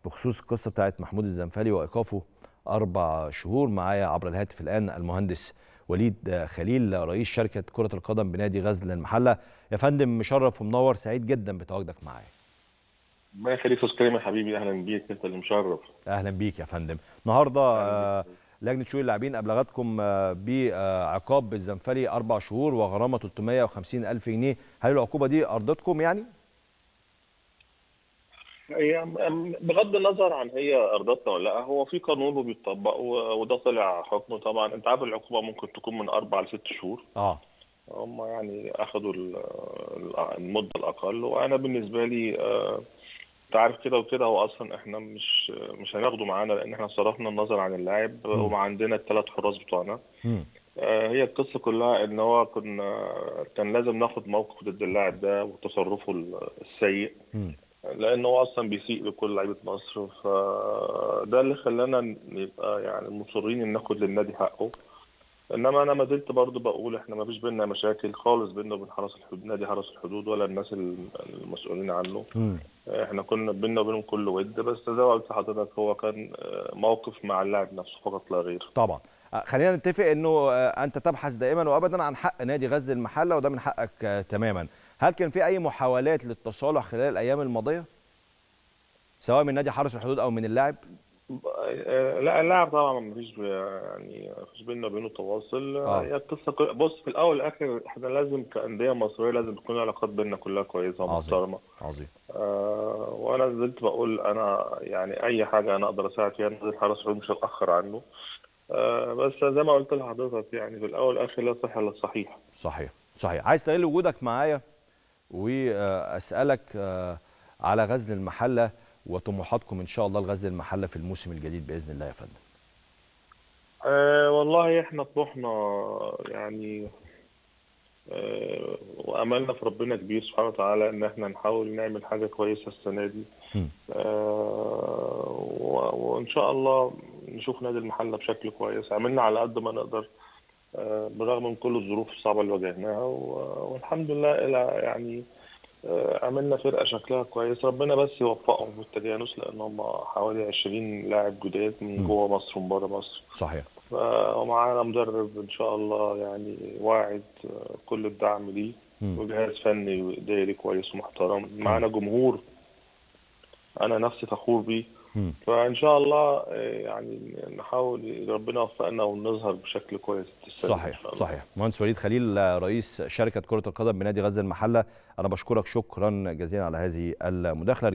بخصوص القصه بتاعت محمود الزنفلي وايقافه اربع شهور معايا عبر الهاتف الان المهندس وليد خليل رئيس شركه كره القدم بنادي غزل المحله يا فندم مشرف ومنور سعيد جدا بتواجدك معايا الله يخليك استاذ كريم يا حبيبي اهلا بيك انت اللي مشرف اهلا بيك يا فندم النهارده آه، لجنه شؤون اللاعبين ابلغتكم آه، بعقاب الزنفلي اربع شهور وغرامه 350 الف جنيه هل العقوبه دي ارضتكم يعني هي بغض النظر عن هي ارضتنا ولا لا هو في قانون وبيطبق و- وده طلع حكمه طبعا انت عارف العقوبه ممكن تكون من اربع لست شهور اه هم يعني اخذوا ال- ال- المده الاقل وانا بالنسبه لي آه، انت عارف كده وكده هو اصلا احنا مش مش هناخده معانا لان احنا صرفنا النظر عن اللاعب وما عندنا الثلاث حراس بتوعنا مم. آه، هي القصة كلها إن هو كنا كان لازم ناخد موقف ضد اللاعب ده وتصرفه ال- السيء مم. لأنه هو أصلا بيسيء لكل لعيبة مصر فده اللي خلانا نبقى يعني مصرين إن ناخد للنادي حقه إنما أنا ما زلت برضه بقول إحنا ما فيش بينا مشاكل خالص بينا وبين حرس الحدود نادي حرس الحدود ولا الناس ال- المسؤولين عنه مم. إحنا كنا بينا وبينهم كل ود بس زي ما قلت لحضرتك هو كان آه، موقف مع اللاعب نفسه فقط لا غير طبعا آه، خلينا نتفق انه آه، انت تبحث دائما وابدا عن حق نادي غزل المحله وده من حقك آه، تماما هل كان في اي محاولات للتصالح خلال الايام الماضيه سواء من نادي حرس الحدود او من اللاعب آه، لا اللاعب طبعا ما فيش يعني ما فيش بيننا وبينه تواصل آه. هي القصه كل- بص في الاول والاخر احنا لازم كانديه مصريه لازم تكون العلاقات بيننا كلها كويسه عظيم. ومحترمه عظيم آه وانا زلت بقول انا يعني اي حاجه انا اقدر اساعد فيها نادي الحرس الحدود مش هتاخر عنه آه بس زي ما قلت لحضرتك يعني في الاول والاخر لا صح الا الصحيح صحيح صحيح عايز استغل وجودك معايا واسالك آه، على غزل المحله وطموحاتكم ان شاء الله لغزل المحله في الموسم الجديد باذن الله يا فندم آه والله احنا طموحنا يعني آه واملنا في ربنا كبير سبحانه وتعالى ان احنا نحاول نعمل حاجه كويسه السنه دي مم. آه و- وان شاء الله نشوف نادي المحله بشكل كويس عملنا على قد ما نقدر آه بالرغم من كل الظروف الصعبه اللي واجهناها و- والحمد لله الى يعني آه، عملنا فرقه شكلها كويس ربنا بس يوفقهم في التجانس لان هم حوالي 20 لاعب جداد من مم. جوه مصر ومن بره مصر صحيح ف- ومعانا مدرب ان شاء الله يعني واعد آه، كل الدعم ليه مم. وجهاز فني واداري كويس ومحترم معانا جمهور انا نفسي فخور بيه مم. فان شاء الله آه، يعني نحاول ربنا يوفقنا ونظهر بشكل كويس السنة دي إن صحيح شاء الله. صحيح مهندس وليد خليل آه، رئيس شركه كره القدم بنادي غزل المحله انا بشكرك شكرا جزيلا على هذه المداخله